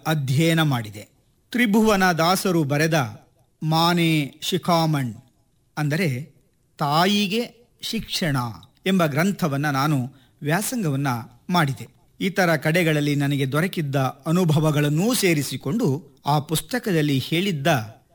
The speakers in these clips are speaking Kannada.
ಅಧ್ಯಯನ ಮಾಡಿದೆ ತ್ರಿಭುವನ ದಾಸರು ಬರೆದ ಮಾನೆ ಶಿಖಾಮಣ್ ಅಂದರೆ ತಾಯಿಗೆ ಶಿಕ್ಷಣ ಎಂಬ ಗ್ರಂಥವನ್ನು ನಾನು ವ್ಯಾಸಂಗವನ್ನು ಮಾಡಿದೆ ಇತರ ಕಡೆಗಳಲ್ಲಿ ನನಗೆ ದೊರಕಿದ್ದ ಅನುಭವಗಳನ್ನೂ ಸೇರಿಸಿಕೊಂಡು ಆ ಪುಸ್ತಕದಲ್ಲಿ ಹೇಳಿದ್ದ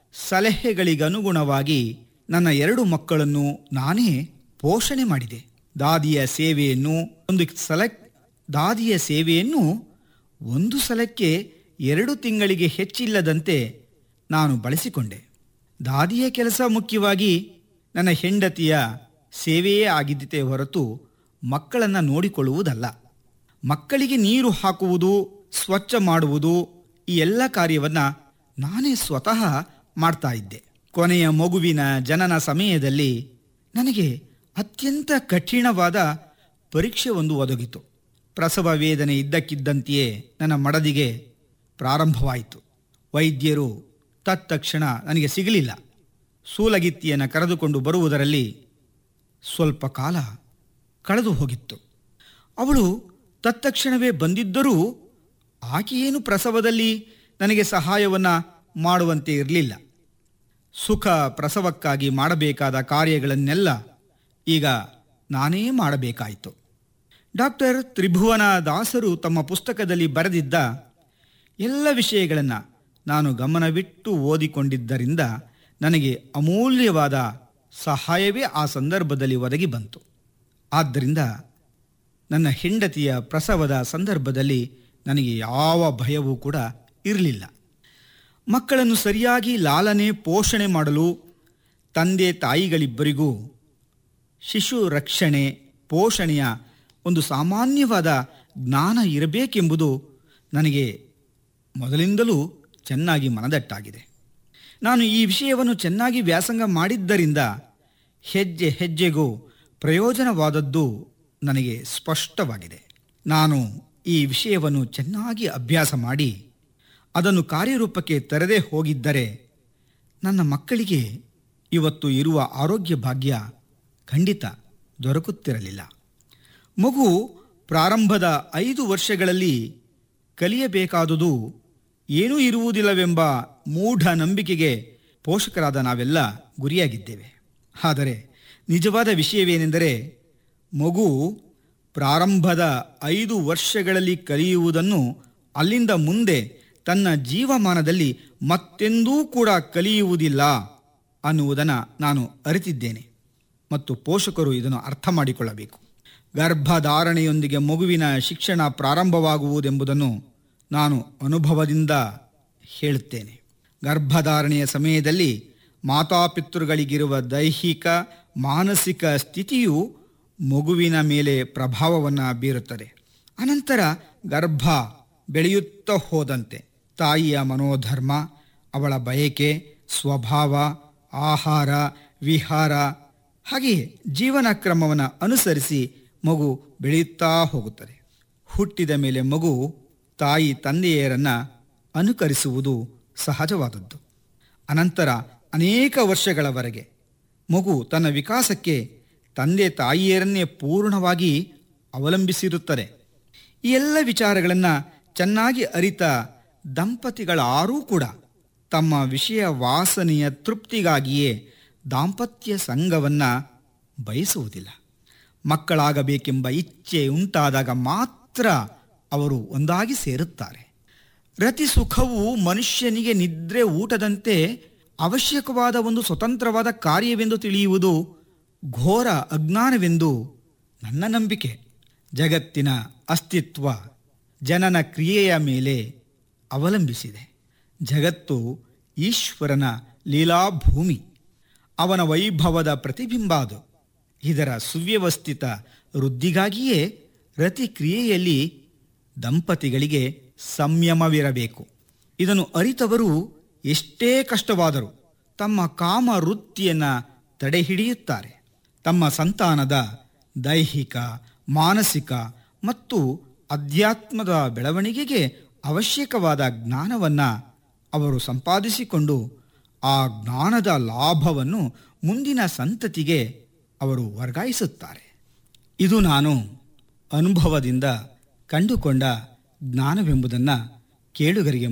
ಸಲಹೆಗಳಿಗನುಗುಣವಾಗಿ ನನ್ನ ಎರಡು ಮಕ್ಕಳನ್ನು ನಾನೇ ಪೋಷಣೆ ಮಾಡಿದೆ ದಾದಿಯ ಸೇವೆಯನ್ನು ಒಂದು ಸಲ ದಾದಿಯ ಸೇವೆಯನ್ನು ಒಂದು ಸಲಕ್ಕೆ ಎರಡು ತಿಂಗಳಿಗೆ ಹೆಚ್ಚಿಲ್ಲದಂತೆ ನಾನು ಬಳಸಿಕೊಂಡೆ ದಾದಿಯ ಕೆಲಸ ಮುಖ್ಯವಾಗಿ ನನ್ನ ಹೆಂಡತಿಯ ಸೇವೆಯೇ ಆಗಿದ್ದೇ ಹೊರತು ಮಕ್ಕಳನ್ನು ನೋಡಿಕೊಳ್ಳುವುದಲ್ಲ ಮಕ್ಕಳಿಗೆ ನೀರು ಹಾಕುವುದು ಸ್ವಚ್ಛ ಮಾಡುವುದು ಈ ಎಲ್ಲ ಕಾರ್ಯವನ್ನು ನಾನೇ ಸ್ವತಃ ಮಾಡ್ತಾ ಇದ್ದೆ ಕೊನೆಯ ಮಗುವಿನ ಜನನ ಸಮಯದಲ್ಲಿ ನನಗೆ ಅತ್ಯಂತ ಕಠಿಣವಾದ ಪರೀಕ್ಷೆ ಒಂದು ಒದಗಿತು ಪ್ರಸವ ವೇದನೆ ಇದ್ದಕ್ಕಿದ್ದಂತೆಯೇ ನನ್ನ ಮಡದಿಗೆ ಪ್ರಾರಂಭವಾಯಿತು ವೈದ್ಯರು ತತ್ತಕ್ಷಣ ನನಗೆ ಸಿಗಲಿಲ್ಲ ಸೂಲಗಿತ್ತಿಯನ್ನು ಕರೆದುಕೊಂಡು ಬರುವುದರಲ್ಲಿ ಸ್ವಲ್ಪ ಕಾಲ ಕಳೆದು ಹೋಗಿತ್ತು ಅವಳು ತತ್ಕ್ಷಣವೇ ಬಂದಿದ್ದರೂ ಆಕೆಯೇನು ಪ್ರಸವದಲ್ಲಿ ನನಗೆ ಸಹಾಯವನ್ನು ಮಾಡುವಂತೆ ಇರಲಿಲ್ಲ ಸುಖ ಪ್ರಸವಕ್ಕಾಗಿ ಮಾಡಬೇಕಾದ ಕಾರ್ಯಗಳನ್ನೆಲ್ಲ ಈಗ ನಾನೇ ಮಾಡಬೇಕಾಯಿತು ಡಾಕ್ಟರ್ ತ್ರಿಭುವನ ದಾಸರು ತಮ್ಮ ಪುಸ್ತಕದಲ್ಲಿ ಬರೆದಿದ್ದ ಎಲ್ಲ ವಿಷಯಗಳನ್ನು ನಾನು ಗಮನವಿಟ್ಟು ಓದಿಕೊಂಡಿದ್ದರಿಂದ ನನಗೆ ಅಮೂಲ್ಯವಾದ ಸಹಾಯವೇ ಆ ಸಂದರ್ಭದಲ್ಲಿ ಒದಗಿ ಬಂತು ಆದ್ದರಿಂದ ನನ್ನ ಹೆಂಡತಿಯ ಪ್ರಸವದ ಸಂದರ್ಭದಲ್ಲಿ ನನಗೆ ಯಾವ ಭಯವೂ ಕೂಡ ಇರಲಿಲ್ಲ ಮಕ್ಕಳನ್ನು ಸರಿಯಾಗಿ ಲಾಲನೆ ಪೋಷಣೆ ಮಾಡಲು ತಂದೆ ತಾಯಿಗಳಿಬ್ಬರಿಗೂ ಶಿಶು ರಕ್ಷಣೆ ಪೋಷಣೆಯ ಒಂದು ಸಾಮಾನ್ಯವಾದ ಜ್ಞಾನ ಇರಬೇಕೆಂಬುದು ನನಗೆ ಮೊದಲಿಂದಲೂ ಚೆನ್ನಾಗಿ ಮನದಟ್ಟಾಗಿದೆ ನಾನು ಈ ವಿಷಯವನ್ನು ಚೆನ್ನಾಗಿ ವ್ಯಾಸಂಗ ಮಾಡಿದ್ದರಿಂದ ಹೆಜ್ಜೆ ಹೆಜ್ಜೆಗೂ ಪ್ರಯೋಜನವಾದದ್ದು ನನಗೆ ಸ್ಪಷ್ಟವಾಗಿದೆ ನಾನು ಈ ವಿಷಯವನ್ನು ಚೆನ್ನಾಗಿ ಅಭ್ಯಾಸ ಮಾಡಿ ಅದನ್ನು ಕಾರ್ಯರೂಪಕ್ಕೆ ತರದೇ ಹೋಗಿದ್ದರೆ ನನ್ನ ಮಕ್ಕಳಿಗೆ ಇವತ್ತು ಇರುವ ಆರೋಗ್ಯ ಭಾಗ್ಯ ಖಂಡಿತ ದೊರಕುತ್ತಿರಲಿಲ್ಲ ಮಗು ಪ್ರಾರಂಭದ ಐದು ವರ್ಷಗಳಲ್ಲಿ ಕಲಿಯಬೇಕಾದುದು ಏನೂ ಇರುವುದಿಲ್ಲವೆಂಬ ಮೂಢ ನಂಬಿಕೆಗೆ ಪೋಷಕರಾದ ನಾವೆಲ್ಲ ಗುರಿಯಾಗಿದ್ದೇವೆ ಆದರೆ ನಿಜವಾದ ವಿಷಯವೇನೆಂದರೆ ಮಗು ಪ್ರಾರಂಭದ ಐದು ವರ್ಷಗಳಲ್ಲಿ ಕಲಿಯುವುದನ್ನು ಅಲ್ಲಿಂದ ಮುಂದೆ ತನ್ನ ಜೀವಮಾನದಲ್ಲಿ ಮತ್ತೆಂದೂ ಕೂಡ ಕಲಿಯುವುದಿಲ್ಲ ಅನ್ನುವುದನ್ನು ನಾನು ಅರಿತಿದ್ದೇನೆ ಮತ್ತು ಪೋಷಕರು ಇದನ್ನು ಅರ್ಥ ಮಾಡಿಕೊಳ್ಳಬೇಕು ಗರ್ಭಧಾರಣೆಯೊಂದಿಗೆ ಮಗುವಿನ ಶಿಕ್ಷಣ ಪ್ರಾರಂಭವಾಗುವುದೆಂಬುದನ್ನು ನಾನು ಅನುಭವದಿಂದ ಹೇಳುತ್ತೇನೆ ಗರ್ಭಧಾರಣೆಯ ಸಮಯದಲ್ಲಿ ಮಾತಾಪಿತೃಗಳಿಗಿರುವ ದೈಹಿಕ ಮಾನಸಿಕ ಸ್ಥಿತಿಯು ಮಗುವಿನ ಮೇಲೆ ಪ್ರಭಾವವನ್ನು ಬೀರುತ್ತದೆ ಅನಂತರ ಗರ್ಭ ಬೆಳೆಯುತ್ತಾ ಹೋದಂತೆ ತಾಯಿಯ ಮನೋಧರ್ಮ ಅವಳ ಬಯಕೆ ಸ್ವಭಾವ ಆಹಾರ ವಿಹಾರ ಹಾಗೆಯೇ ಜೀವನ ಕ್ರಮವನ್ನು ಅನುಸರಿಸಿ ಮಗು ಬೆಳೆಯುತ್ತಾ ಹೋಗುತ್ತದೆ ಹುಟ್ಟಿದ ಮೇಲೆ ಮಗು ತಾಯಿ ತಂದೆಯರನ್ನು ಅನುಕರಿಸುವುದು ಸಹಜವಾದದ್ದು ಅನಂತರ ಅನೇಕ ವರ್ಷಗಳವರೆಗೆ ಮಗು ತನ್ನ ವಿಕಾಸಕ್ಕೆ ತಂದೆ ತಾಯಿಯರನ್ನೇ ಪೂರ್ಣವಾಗಿ ಅವಲಂಬಿಸಿರುತ್ತದೆ ಈ ಎಲ್ಲ ವಿಚಾರಗಳನ್ನು ಚೆನ್ನಾಗಿ ಅರಿತ ದಂಪತಿಗಳಾರೂ ಕೂಡ ತಮ್ಮ ವಿಷಯ ವಾಸನೆಯ ತೃಪ್ತಿಗಾಗಿಯೇ ದಾಂಪತ್ಯ ಸಂಘವನ್ನು ಬಯಸುವುದಿಲ್ಲ ಮಕ್ಕಳಾಗಬೇಕೆಂಬ ಇಚ್ಛೆ ಉಂಟಾದಾಗ ಮಾತ್ರ ಅವರು ಒಂದಾಗಿ ಸೇರುತ್ತಾರೆ ರತಿ ಸುಖವು ಮನುಷ್ಯನಿಗೆ ನಿದ್ರೆ ಊಟದಂತೆ ಅವಶ್ಯಕವಾದ ಒಂದು ಸ್ವತಂತ್ರವಾದ ಕಾರ್ಯವೆಂದು ತಿಳಿಯುವುದು ಘೋರ ಅಜ್ಞಾನವೆಂದು ನನ್ನ ನಂಬಿಕೆ ಜಗತ್ತಿನ ಅಸ್ತಿತ್ವ ಜನನ ಕ್ರಿಯೆಯ ಮೇಲೆ ಅವಲಂಬಿಸಿದೆ ಜಗತ್ತು ಈಶ್ವರನ ಲೀಲಾಭೂಮಿ ಅವನ ವೈಭವದ ಪ್ರತಿಬಿಂಬ ಅದು ಇದರ ಸುವ್ಯವಸ್ಥಿತ ವೃದ್ಧಿಗಾಗಿಯೇ ರತಿ ಕ್ರಿಯೆಯಲ್ಲಿ ದಂಪತಿಗಳಿಗೆ ಸಂಯಮವಿರಬೇಕು ಇದನ್ನು ಅರಿತವರು ಎಷ್ಟೇ ಕಷ್ಟವಾದರೂ ತಮ್ಮ ಕಾಮ ವೃತ್ತಿಯನ್ನು ತಡೆಹಿಡಿಯುತ್ತಾರೆ ತಮ್ಮ ಸಂತಾನದ ದೈಹಿಕ ಮಾನಸಿಕ ಮತ್ತು ಅಧ್ಯಾತ್ಮದ ಬೆಳವಣಿಗೆಗೆ ಅವಶ್ಯಕವಾದ ಜ್ಞಾನವನ್ನು ಅವರು ಸಂಪಾದಿಸಿಕೊಂಡು ಆ ಜ್ಞಾನದ ಲಾಭವನ್ನು ಮುಂದಿನ ಸಂತತಿಗೆ ಅವರು ವರ್ಗಾಯಿಸುತ್ತಾರೆ ಇದು ನಾನು ಅನುಭವದಿಂದ ಕಂಡುಕೊಂಡ ಜ್ಞಾನವೆಂಬುದನ್ನು ಕೇಳುಗರಿಗೆ